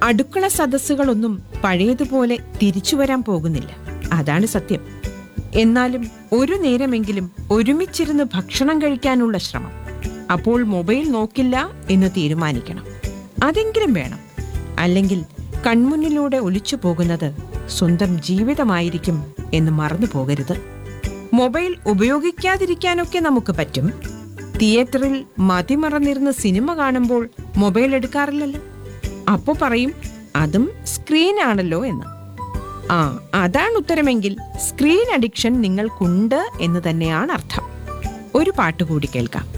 അടുക്കള സദസ്സുകളൊന്നും പഴയതുപോലെ തിരിച്ചു വരാൻ പോകുന്നില്ല അതാണ് സത്യം എന്നാലും ഒരു നേരമെങ്കിലും ഒരുമിച്ചിരുന്ന് ഭക്ഷണം കഴിക്കാനുള്ള ശ്രമം അപ്പോൾ മൊബൈൽ നോക്കില്ല എന്ന് തീരുമാനിക്കണം അതെങ്കിലും വേണം അല്ലെങ്കിൽ കൺമുന്നിലൂടെ ഒലിച്ചു പോകുന്നത് സ്വന്തം ജീവിതമായിരിക്കും എന്ന് മറന്നു പോകരുത് മൊബൈൽ ഉപയോഗിക്കാതിരിക്കാനൊക്കെ നമുക്ക് പറ്റും തിയേറ്ററിൽ മതിമറന്നിരുന്ന് സിനിമ കാണുമ്പോൾ മൊബൈൽ എടുക്കാറില്ലല്ലോ അപ്പോ പറയും അതും സ്ക്രീനാണല്ലോ എന്ന് ആ അതാണ് ഉത്തരമെങ്കിൽ സ്ക്രീൻ അഡിക്ഷൻ നിങ്ങൾക്കുണ്ട് എന്ന് തന്നെയാണ് അർത്ഥം ഒരു പാട്ട് കൂടി കേൾക്കാം